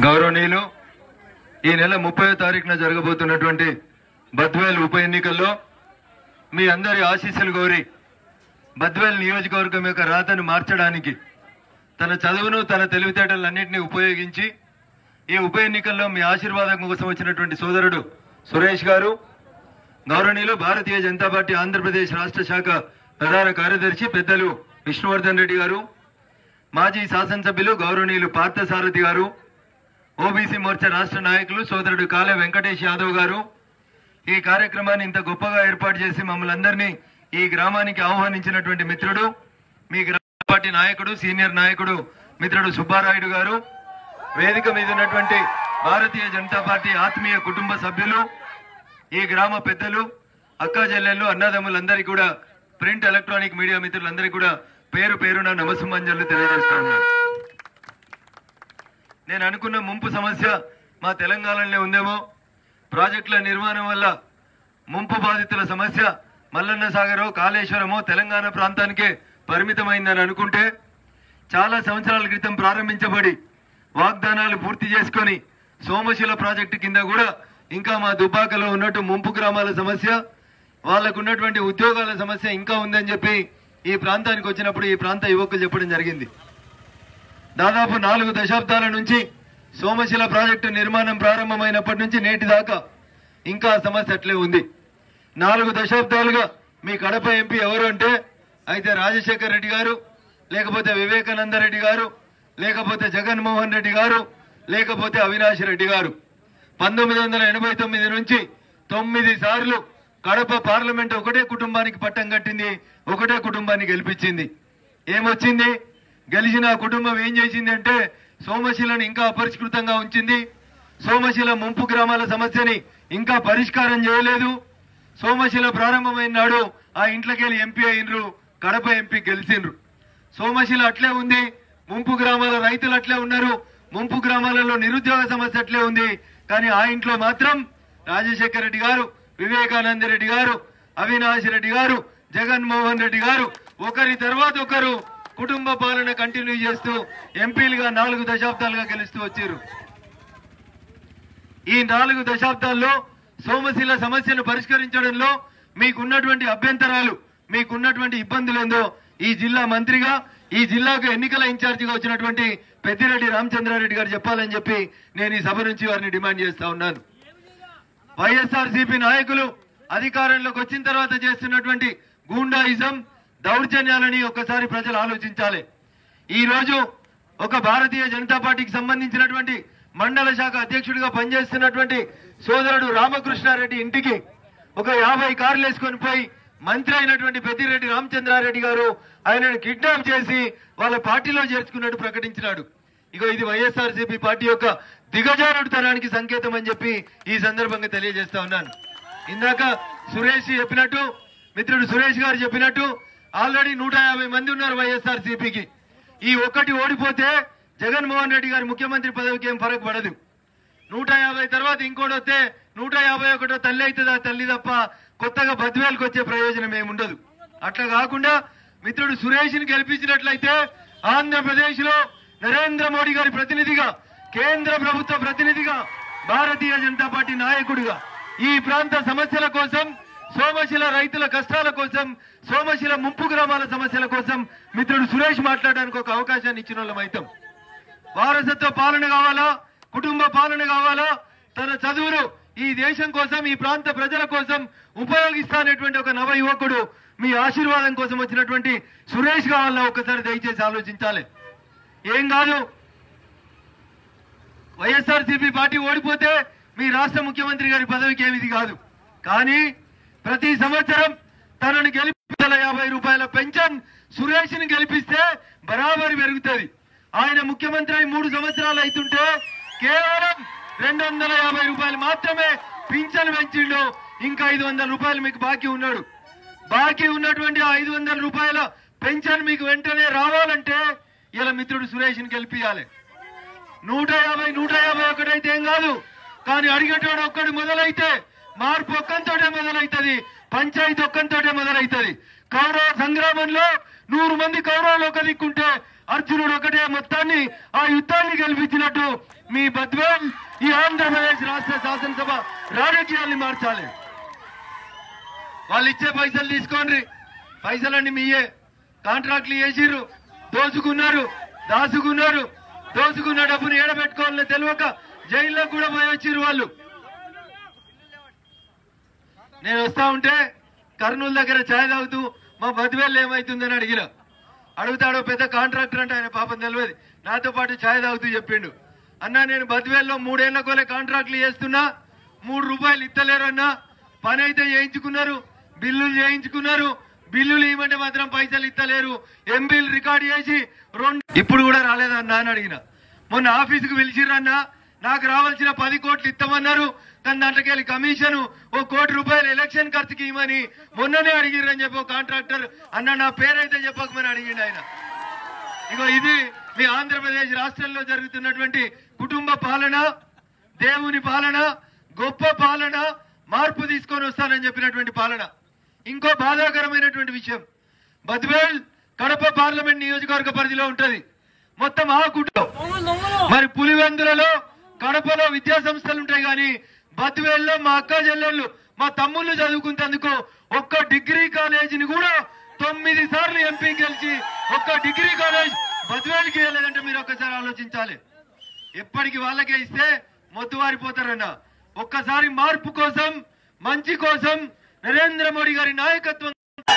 గౌరవనీయులు ఈ నెల ముప్పై తారీఖున జరగబోతున్నటువంటి బద్వేల్ ఉప ఎన్నికల్లో మీ అందరి ఆశీస్సులు కోరి బద్వేల్ నియోజకవర్గం యొక్క రాతను మార్చడానికి తన చదువును తన తెలివితేటలన్నింటినీ ఉపయోగించి ఈ ఉప ఎన్నికల్లో మీ ఆశీర్వాదం కోసం వచ్చినటువంటి సోదరుడు సురేష్ గారు గౌరవనీయులు భారతీయ జనతా పార్టీ ఆంధ్రప్రదేశ్ రాష్ట్ర శాఖ ప్రధాన కార్యదర్శి పెద్దలు విష్ణువర్ధన్ రెడ్డి గారు మాజీ శాసనసభ్యులు గౌరవనీయులు పార్థసారథి గారు ఓబీసీ మోర్చా రాష్ట్ర నాయకులు సోదరుడు కాలే వెంకటేష్ యాదవ్ గారు ఈ కార్యక్రమాన్ని ఇంత గొప్పగా ఏర్పాటు చేసి మమ్మల్ని అందరినీ ఈ గ్రామానికి ఆహ్వానించినటువంటి మిత్రుడు మీ గ్రామ పార్టీ నాయకుడు సీనియర్ నాయకుడు మిత్రుడు సుబ్బారాయుడు గారు వేదిక మీద ఉన్నటువంటి భారతీయ జనతా పార్టీ ఆత్మీయ కుటుంబ సభ్యులు ఈ గ్రామ పెద్దలు అక్కా చెల్లెళ్ళు అన్నదమ్ములందరికీ కూడా ప్రింట్ ఎలక్ట్రానిక్ మీడియా మిత్రులందరికీ కూడా పేరు పేరున నమస్సుమంజలు తెలియజేస్తా ఉన్నాను నేను అనుకున్న ముంపు సమస్య మా తెలంగాణలో ఉందేమో ప్రాజెక్టుల నిర్మాణం వల్ల ముంపు బాధితుల సమస్య మల్లన్న సాగరో కాళేశ్వరమో తెలంగాణ ప్రాంతానికే పరిమితమైందని అనుకుంటే చాలా సంవత్సరాల క్రితం ప్రారంభించబడి వాగ్దానాలు పూర్తి చేసుకొని సోమశిల ప్రాజెక్టు కింద కూడా ఇంకా మా దుబ్బాకలో ఉన్నట్టు ముంపు గ్రామాల సమస్య వాళ్ళకు ఉన్నటువంటి ఉద్యోగాల సమస్య ఇంకా ఉందని చెప్పి ఈ ప్రాంతానికి వచ్చినప్పుడు ఈ ప్రాంత యువకులు చెప్పడం జరిగింది దాదాపు నాలుగు దశాబ్దాల నుంచి సోమశిల ప్రాజెక్టు నిర్మాణం ప్రారంభమైనప్పటి నుంచి నేటి దాకా ఇంకా ఆ సమస్య అట్లే ఉంది నాలుగు దశాబ్దాలుగా మీ కడప ఎంపీ ఎవరు అంటే అయితే రాజశేఖర్ రెడ్డి గారు లేకపోతే వివేకానంద రెడ్డి గారు లేకపోతే జగన్మోహన్ రెడ్డి గారు లేకపోతే అవినాష్ రెడ్డి గారు పంతొమ్మిది వందల ఎనభై తొమ్మిది నుంచి తొమ్మిది సార్లు కడప పార్లమెంట్ ఒకటే కుటుంబానికి పట్టం కట్టింది ఒకటే కుటుంబాన్ని గెలిపించింది ఏమొచ్చింది గెలిచిన ఆ కుటుంబం ఏం చేసింది అంటే సోమశిలను ఇంకా అపరిష్కృతంగా ఉంచింది సోమశిల ముంపు గ్రామాల సమస్యని ఇంకా పరిష్కారం చేయలేదు సోమశిల ప్రారంభమైన నాడు ఆ ఇంట్లోకెళ్ళి ఎంపీ అయినరు కడప ఎంపీ గెలిచిండ్రు సోమశిల అట్లే ఉంది ముంపు గ్రామాల రైతులు అట్లే ఉన్నారు ముంపు గ్రామాలలో నిరుద్యోగ సమస్య అట్లే ఉంది కానీ ఆ ఇంట్లో మాత్రం రాజశేఖర రెడ్డి గారు వివేకానంద రెడ్డి గారు అవినాష్ రెడ్డి గారు జగన్మోహన్ రెడ్డి గారు ఒకరి తర్వాత ఒకరు కుటుంబ పాలన కంటిన్యూ చేస్తూ ఎంపీలుగా నాలుగు దశాబ్దాలుగా గెలుస్తూ వచ్చారు ఈ నాలుగు దశాబ్దాల్లో సోమశిల సమస్యను పరిష్కరించడంలో మీకున్నటువంటి అభ్యంతరాలు మీకున్నటువంటి ఇబ్బందులు ఏందో ఈ జిల్లా మంత్రిగా ఈ జిల్లాకు ఎన్నికల ఇన్ఛార్జిగా వచ్చినటువంటి పెద్దిరెడ్డి రామచంద్రారెడ్డి గారు చెప్పాలని చెప్పి నేను ఈ సభ నుంచి వారిని డిమాండ్ చేస్తా ఉన్నాను వైఎస్ఆర్సీపీ నాయకులు అధికారంలోకి వచ్చిన తర్వాత చేస్తున్నటువంటి గూండాయిజం దౌర్జన్యాలని ఒక్కసారి ప్రజలు ఆలోచించాలి ఈ రోజు ఒక భారతీయ జనతా పార్టీకి సంబంధించినటువంటి మండల శాఖ అధ్యక్షుడిగా పనిచేస్తున్నటువంటి సోదరుడు రామకృష్ణారెడ్డి ఇంటికి ఒక యాభై కార్లు వేసుకొని పోయి మంత్రి అయినటువంటి పెద్దిరెడ్డి రామచంద్రారెడ్డి గారు ఆయనను కిడ్నాప్ చేసి వాళ్ళ పార్టీలో చేర్చుకున్నట్టు ప్రకటించినాడు ఇగో ఇది వైఎస్ఆర్సీపీ పార్టీ యొక్క దిగజారుడుతనానికి సంకేతం అని చెప్పి ఈ సందర్భంగా తెలియజేస్తా ఉన్నాను ఇందాక సురేష్ చెప్పినట్టు మిత్రుడు సురేష్ గారు చెప్పినట్టు ఆల్రెడీ నూట యాభై మంది ఉన్నారు వైఎస్ఆర్ సిపికి ఈ ఒక్కటి ఓడిపోతే జగన్మోహన్ రెడ్డి గారి ముఖ్యమంత్రి పదవికి ఏం ఫరక్ పడదు నూట యాభై తర్వాత ఇంకోటి వస్తే నూట యాభై ఒకటో తల్లి అవుతుందా తల్లి తప్ప కొత్తగా బద్వేలకు వచ్చే ప్రయోజనం ఏముండదు అట్లా కాకుండా మిత్రుడు సురేష్ని గెలిపించినట్లయితే ఆంధ్రప్రదేశ్ లో నరేంద్ర మోడీ గారి ప్రతినిధిగా కేంద్ర ప్రభుత్వ ప్రతినిధిగా భారతీయ జనతా పార్టీ నాయకుడిగా ఈ ప్రాంత సమస్యల కోసం సోమశిల రైతుల కష్టాల కోసం సోమశిల ముంపు గ్రామాల సమస్యల కోసం మిత్రుడు సురేష్ మాట్లాడడానికి ఒక అవకాశాన్ని ఇచ్చిన వాళ్ళం అవుతాం వారసత్వ పాలన కావాలా కుటుంబ పాలన కావాలా తన చదువులు ఈ దేశం కోసం ఈ ప్రాంత ప్రజల కోసం ఉపయోగిస్తానటువంటి ఒక నవ యువకుడు మీ ఆశీర్వాదం కోసం వచ్చినటువంటి సురేష్ కావాలా ఒక్కసారి దయచేసి ఆలోచించాలి ఏం కాదు వైఎస్ఆర్సీపీ పార్టీ ఓడిపోతే మీ రాష్ట్ర ముఖ్యమంత్రి గారి పదవికి ఏమిది కాదు కానీ ప్రతి సంవత్సరం తనను గెలిపిల యాభై రూపాయల పెన్షన్ సురేష్ ని గెలిపిస్తే బరాబరి పెరుగుతుంది ఆయన ముఖ్యమంత్రి అయి మూడు సంవత్సరాలు అవుతుంటే కేవలం రెండు వందల యాభై రూపాయలు మాత్రమే పింఛన్ పెంచిండు ఇంకా ఐదు వందల రూపాయలు మీకు బాకీ ఉన్నాడు బాకీ ఉన్నటువంటి ఆ ఐదు వందల రూపాయల పెన్షన్ మీకు వెంటనే రావాలంటే ఇలా మిత్రుడు సురేష్ ని గెలిపియాలి నూట యాభై నూట యాభై ఒకటైతే ఏం కాదు కానీ అడిగేటోడు ఒక్కడు మొదలైతే మార్పు ఒక్కంతోటే మొదలైతది పంచాయతీ ఒక్కంతోటే మొదలైతది కౌరవ సంగ్రామంలో నూరు మంది కౌరవులు ఒక దిక్కుంటే అర్జునుడు ఒకటే మొత్తాన్ని ఆ యుద్ధాన్ని గెలిపించినట్టు మీ బద్వేల్ ఈ ఆంధ్రప్రదేశ్ రాష్ట్ర శాసనసభ రాజకీయాల్ని మార్చాలి వాళ్ళు ఇచ్చే పైసలు తీసుకోండి పైసలన్నీ మీయే కాంట్రాక్ట్లు చేసిర్రు దోచుకున్నారు దాచుకున్నారు దోచుకున్న డబ్బును ఏడబెట్టుకోవాలని తెలియక జైల్లో కూడా పోయి వచ్చిర్రు వాళ్ళు నేను వస్తా ఉంటే కర్నూలు దగ్గర ఛాయ్ తాగుతూ మా బదివేళ్ళు ఏమైతుందని అడిగిన అడుగుతాడో పెద్ద కాంట్రాక్టర్ అంటే ఆయన పాపం తెలియదు నాతో పాటు ఛాయ్ తాగుతూ చెప్పిండు అన్నా నేను బదివేల్లో మూడేళ్ల కోలే కాంట్రాక్ట్లు చేస్తున్నా మూడు రూపాయలు ఇస్తలేరు అన్నా పని అయితే చేయించుకున్నారు బిల్లులు చేయించుకున్నారు బిల్లులు ఇవ్వమంటే మాత్రం పైసలు ఇస్తలేరు ఎంబీలు రికార్డ్ చేసి రెండు ఇప్పుడు కూడా రాలేదన్నా అని అడిగిన మొన్న ఆఫీసుకు పిలిచిర్రన్నా నాకు రావాల్సిన పది కోట్లు ఇస్తామన్నారు కానీ దాంట్లోకి కమిషన్ ఓ కోటి రూపాయలు ఎలక్షన్ ఖర్చుకి ఇవ్వమని మొన్ననే అడిగిర్రని చెప్పి ఓ కాంట్రాక్టర్ అన్న నా పేరైతే చెప్పకమని అడిగిండు ఆయన ఇగో ఇది మీ ఆంధ్రప్రదేశ్ రాష్ట్రంలో జరుగుతున్నటువంటి కుటుంబ పాలన దేవుని పాలన గొప్ప పాలన మార్పు తీసుకొని వస్తానని చెప్పినటువంటి పాలన ఇంకో బాధాకరమైనటువంటి విషయం బద్వేల్ కడప పార్లమెంట్ నియోజకవర్గ పరిధిలో ఉంటది మొత్తం ఆ కుటుంబం మరి పులివెందులలో కడపలో విద్యా సంస్థలు ఉంటాయి కానీ బద్వేల్లో మా అక్క చెల్లెళ్ళు మా తమ్ముళ్ళు చదువుకున్నందుకు ఒక్క డిగ్రీ కాలేజీని కూడా తొమ్మిది సార్లు ఎంపీ గెలిచి ఒక్క డిగ్రీ కాలేజ్ బద్వేలుకి వెళ్ళలేదంటే మీరు ఒక్కసారి ఆలోచించాలి ఎప్పటికి వాళ్ళకే ఇస్తే మొత్తువారిపోతారన్న ఒక్కసారి మార్పు కోసం మంచి కోసం నరేంద్ర మోడీ గారి నాయకత్వం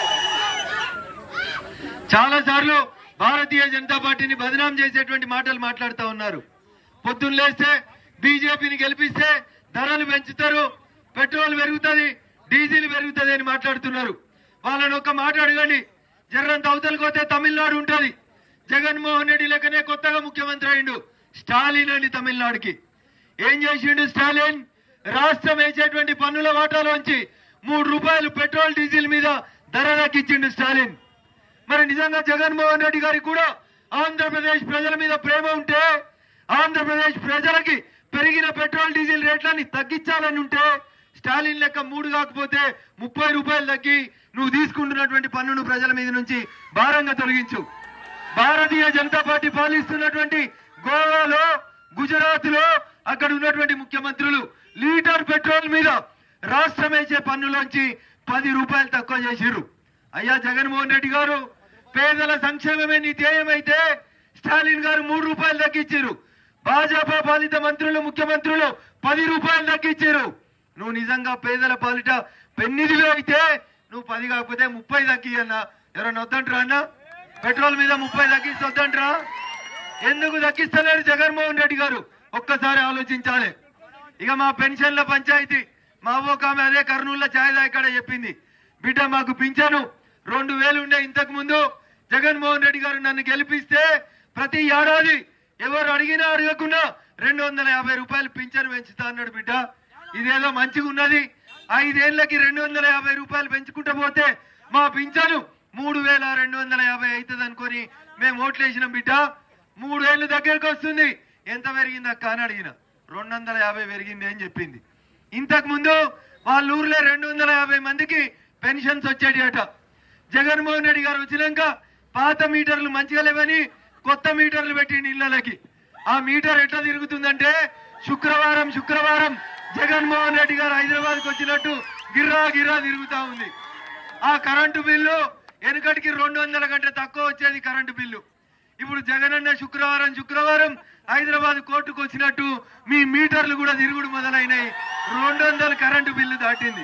చాలా సార్లు భారతీయ జనతా పార్టీని బదనాం చేసేటువంటి మాటలు మాట్లాడుతూ ఉన్నారు పొద్దున్న లేస్తే బీజేపీని గెలిపిస్తే ధరలు పెంచుతారు పెట్రోల్ పెరుగుతుంది డీజిల్ పెరుగుతుంది అని మాట్లాడుతున్నారు వాళ్ళని ఒక్క మాట అడగండి జర్రంత అవతలకి పోతే తమిళనాడు ఉంటది జగన్మోహన్ రెడ్డి లెక్కనే కొత్తగా ముఖ్యమంత్రి అయిండు స్టాలిన్ అండి తమిళనాడుకి ఏం చేసిండు స్టాలిన్ రాష్ట్రం వేసేటువంటి పన్నుల వాటాలోంచి మూడు రూపాయలు పెట్రోల్ డీజిల్ మీద ధర తగ్గించిండు స్టాలిన్ మరి నిజంగా జగన్మోహన్ రెడ్డి గారికి కూడా ఆంధ్రప్రదేశ్ ప్రజల మీద ప్రేమ ఉంటే ఆంధ్రప్రదేశ్ ప్రజలకి పెరిగిన పెట్రోల్ డీజిల్ రేట్లని తగ్గించాలని ఉంటే స్టాలిన్ లెక్క మూడు కాకపోతే ముప్పై రూపాయలు తగ్గి నువ్వు తీసుకుంటున్నటువంటి పన్నును ప్రజల మీద నుంచి భారంగా తొలగించు భారతీయ జనతా పార్టీ పాలిస్తున్నటువంటి గోవాలో గుజరాత్ లో అక్కడ ఉన్నటువంటి ముఖ్యమంత్రులు లీటర్ పెట్రోల్ మీద రాష్ట్రం వేసే పన్నులోంచి పది రూపాయలు తక్కువ చేసిర్రు అయ్యా జగన్మోహన్ రెడ్డి గారు పేదల సంక్షేమమే నీ ధ్యేయమైతే స్టాలిన్ గారు మూడు రూపాయలు తగ్గించారు భాజపా పాలిత మంత్రులు ముఖ్యమంత్రులు పది రూపాయలు తగ్గించారు నువ్వు నిజంగా పేదల పాలిట పెన్నిదిలో అయితే నువ్వు పది కాకపోతే ముప్పై తగ్గి అన్న ఎవరన్నా వద్దంటారా అన్న పెట్రోల్ మీద ముప్పై తగ్గిస్తే వద్దంటారా ఎందుకు దక్కిస్తలేరు జగన్మోహన్ రెడ్డి గారు ఒక్కసారి ఆలోచించాలి ఇక మా పెన్షన్ల పంచాయతీ మా ఒక ఆమె అదే కర్నూలులో ఛాయ్ ఇక్కడ చెప్పింది బిడ్డ మాకు పింఛను రెండు వేలు ఉండే ఇంతకు ముందు జగన్మోహన్ రెడ్డి గారు నన్ను గెలిపిస్తే ప్రతి ఏడాది ఎవరు అడిగినా అడగకుండా రెండు వందల యాభై రూపాయలు పింఛను పెంచుతా అన్నాడు బిడ్డ ఇదేదో మంచిగా ఉన్నది ఐదేళ్లకి రెండు వందల యాభై రూపాయలు పెంచుకుంటూ పోతే మా పింఛను మూడు వేల రెండు వందల యాభై అవుతుంది అనుకొని మేము ఓట్లేసినాం బిడ్డ మూడేళ్లు దగ్గరకు వస్తుంది ఎంత పెరిగింది అక్క అని అడిగిన రెండు వందల యాభై పెరిగింది అని చెప్పింది ఇంతకు ముందు వాళ్ళ ఊర్లో రెండు వందల యాభై మందికి పెన్షన్స్ వచ్చేటి అట జగన్మోహన్ రెడ్డి గారు వచ్చినాక పాత మీటర్లు మంచిగా లేవని కొత్త మీటర్లు పెట్టిండి ఇళ్ళకి ఆ మీటర్ ఎట్లా తిరుగుతుందంటే శుక్రవారం శుక్రవారం జగన్మోహన్ రెడ్డి గారు హైదరాబాద్కి వచ్చినట్టు గిర్రా గిర్రా తిరుగుతా ఉంది ఆ కరెంటు బిల్లు వెనుకటికి రెండు వందల కంటే తక్కువ వచ్చేది కరెంటు బిల్లు ఇప్పుడు జగనన్న శుక్రవారం శుక్రవారం హైదరాబాద్ కోర్టుకు వచ్చినట్టు మీ మీటర్లు కూడా తిరుగుడు మొదలైనాయి రెండు వందల కరెంటు బిల్లు దాటింది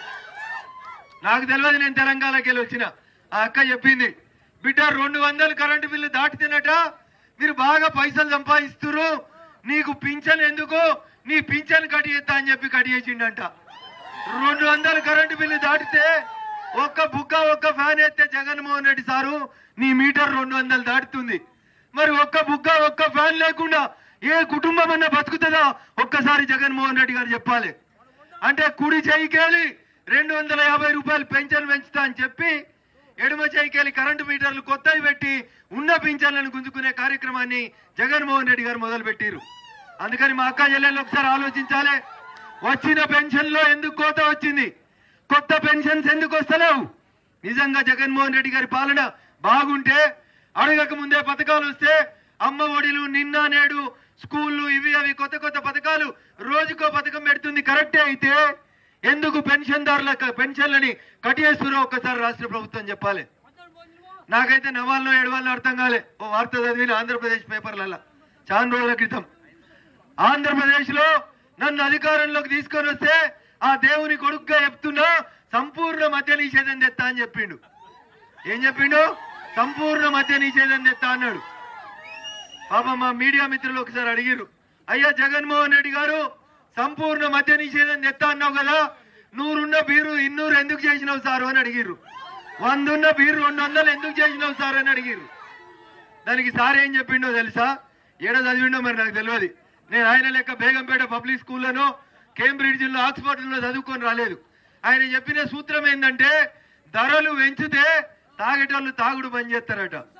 నాకు తెలియదు నేను తెలంగాణకి వెళ్ళి వచ్చిన ఆ అక్క చెప్పింది బిడ్డ రెండు వందలు కరెంటు బిల్లు దాటితేనట మీరు బాగా పైసలు సంపాదిస్తున్నారు నీకు పింఛన్ ఎందుకు నీ పింఛన్ కట్ చేస్తా అని చెప్పి కట్ చేసిండంట రెండు వందలు కరెంటు బిల్లు దాటితే ఒక్క బుక్క ఒక్క ఫ్యాన్ ఎత్తే జగన్మోహన్ రెడ్డి సారు నీ మీటర్ రెండు వందలు దాటుతుంది మరి ఒక్క బుక్క ఒక్క ఫ్యాన్ లేకుండా ఏ కుటుంబం అన్నా బతుకుతుందా ఒక్కసారి జగన్మోహన్ రెడ్డి గారు చెప్పాలి అంటే కుడి చేయికేలి రెండు వందల యాభై రూపాయలు పెన్షన్ పెంచుతా అని చెప్పి ఎడమ చేయికేలి కరెంటు మీటర్లు కొత్తవి పెట్టి ఉన్న పింఛన్లను గుంజుకునే కార్యక్రమాన్ని జగన్మోహన్ రెడ్డి గారు మొదలు పెట్టారు అందుకని మా అక్క చెల్లెళ్ళు ఒకసారి ఆలోచించాలి వచ్చిన పెన్షన్ లో ఎందుకు కోత వచ్చింది కొత్త పెన్షన్స్ ఎందుకు వస్తలేవు నిజంగా జగన్మోహన్ రెడ్డి గారి పాలన బాగుంటే అడగక ముందే పథకాలు వస్తే అమ్మ ఒడిలు నిన్న నేడు స్కూళ్ళు ఇవి అవి కొత్త కొత్త పథకాలు రోజుకో పథకం పెడుతుంది కరెక్టే అయితే ఎందుకు పెన్షన్దారుల పెన్షన్లని కట్టేస్తురో ఒక్కసారి రాష్ట్ర ప్రభుత్వం చెప్పాలి నాకైతే నవాల్లో ఎడవాళ్ళు అర్థం కాలే ఓ వార్త చదివిన ఆంధ్రప్రదేశ్ పేపర్లలో చాలా రోజుల క్రితం ఆంధ్రప్రదేశ్ లో నన్ను అధికారంలోకి తీసుకొని వస్తే ఆ దేవుని కొడుకుగా చెప్తున్నా సంపూర్ణ మద్య నిషేధం తెస్తా అని చెప్పిండు ఏం చెప్పిండు సంపూర్ణ మద్య నిషేధం తెస్తా అన్నాడు పాప మా మీడియా మిత్రులు ఒకసారి అడిగిరు అయ్యా జగన్మోహన్ రెడ్డి గారు సంపూర్ణ మద్య నిషేధం తెస్తా అన్నావు కదా నూరున్న బీరు ఇన్నూరు ఎందుకు చేసినావు సారు అని అడిగిర్రు వందున్న బీరు రెండు వందలు ఎందుకు చేసినావు సార్ అని అడిగిర్రు దానికి సార్ ఏం చెప్పిండో తెలుసా ఏడ చదివిండో మరి నాకు తెలియదు నేను ఆయన లెక్క బేగంపేట పబ్లిక్ స్కూల్లోనో కేంబ్రిడ్జ్లో ఆక్స్ఫర్డ్లో చదువుకొని రాలేదు ఆయన చెప్పిన సూత్రం ఏంటంటే ధరలు పెంచితే తాగేటోళ్ళు తాగుడు బంద్ చేస్తారట